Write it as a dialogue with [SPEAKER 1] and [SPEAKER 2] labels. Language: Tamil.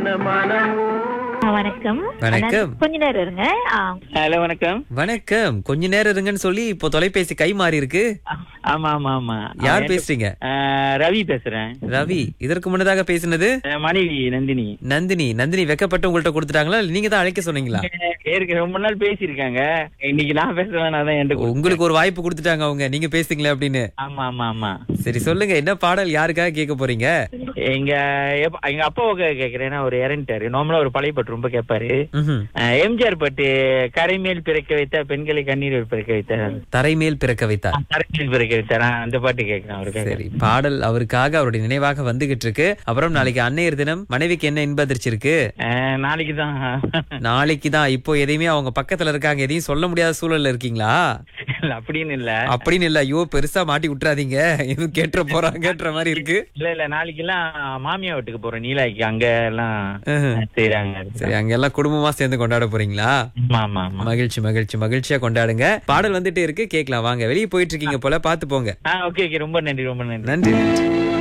[SPEAKER 1] என்ன மனமோ
[SPEAKER 2] ஆ, வணக்கம்
[SPEAKER 3] வணக்கம்.
[SPEAKER 2] நான் கொஞ்ச நேரம் இருங்க ஆ,
[SPEAKER 1] ஹலோ வணக்கம்
[SPEAKER 3] வணக்கம் கொஞ்ச நேரம் இருங்கன்னு சொல்லி இப்போ தொலைபேசி கை மாறி இருக்கு
[SPEAKER 1] ஆமா ஆமா ஆமா
[SPEAKER 3] யார் பேசுறீங்க
[SPEAKER 1] ஆஹ், ரவி பேசுறேன்
[SPEAKER 3] ரவி இதற்கு முன்னதாக பேசினது
[SPEAKER 1] என் மனைவி நந்தினி
[SPEAKER 3] நந்தினி நந்தினி வெக்கப்பட்டு உங்கள்ட்ட கொடுத்துட்டாங்களா இல்ல நீங்க தான் அழைக்க சொன்னீங்களா
[SPEAKER 1] ஏற்கனவே ரொம்ப நாள் பேசியிருக்காங்க இன்னைக்கு நான் பேசுறேன் அதான் என்கிட்ட கொடு-
[SPEAKER 3] உங்களுக்கு ஒரு வாய்ப்பு கொடுத்துட்டாங்க அவங்க நீங்க பேசுங்களே அப்படின்னு
[SPEAKER 1] ஆமா ஆமா ஆமா
[SPEAKER 3] சரி சொல்லுங்க என்ன பாடல் யாருக்காக கேட்க போறீங்க
[SPEAKER 1] எங்க எப்ப- எங்க அப்பாவுக்கு கேக்குறேன் அவர் இறந்துட்டாரு நார்மலா ஒரு பழைய பாட்டு ரொம்ப கேட்பாரு
[SPEAKER 3] ம்ஹும்.
[SPEAKER 1] ஆஹ், எம்ஜிஆர் பாட்டு கரைமேல் பிறக்க வைத்த பெண்களை கண்ணீர் பிறக்க வைத்த
[SPEAKER 3] தரைமேல் பிறக்க வைத்தார்
[SPEAKER 1] கரைமேல் பிறக்க வைத்தாரா அந்த பாட்டு கேட்கிறேன் அவருக்கு
[SPEAKER 3] சரி பாடல் அவருக்காக அவருடைய நினைவாக வந்துகிட்டு இருக்கு அப்புறம் நாளைக்கு அன்னையர் தினம் மனைவிக்கு என்ன இன்ப அதிர்ச்சி இருக்கு
[SPEAKER 1] ஆஹ், நாளைக்கு தான்
[SPEAKER 3] நாளைக்கு தான் இப்போ எதையுமே அவங்க பக்கத்துல இருக்காங்க எதையும் சொல்ல முடியாத சூழல்ல இருக்கீங்களா
[SPEAKER 1] இல்ல அப்படின்னு இல்ல
[SPEAKER 3] அப்படின்னு இல்ல ஐயோ பெருசா மாட்டி விட்டுறாதீங்க எதுவும் கேட்டுற போறாங்கன்ற மாதிரி இருக்கு
[SPEAKER 1] இல்ல இல்ல நாளைக்கு எல்லாம் மாமியா வீட்டுக்கு போறோம் நீலாய்க்கு அங்க எல்லாம்
[SPEAKER 3] ம்ஹும்.
[SPEAKER 1] செய்யறாங்க
[SPEAKER 3] சரி அங்க எல்லாம் குடும்பமா சேர்ந்து கொண்டாட போறீங்களா
[SPEAKER 1] ஆமா ஆமா ஆமா
[SPEAKER 3] மகிழ்ச்சி மகிழ்ச்சி மகிழ்ச்சியா கொண்டாடுங்க பாடல் வந்துட்டே இருக்கு கேட்கலாம் வாங்க வெளியே போயிட்டு இருக்கீங்க போல பாத்து போங்க
[SPEAKER 1] ஆ ஓகே ஓகே ரொம்ப நன்றி ரொம்ப நன்றி
[SPEAKER 3] நன்றி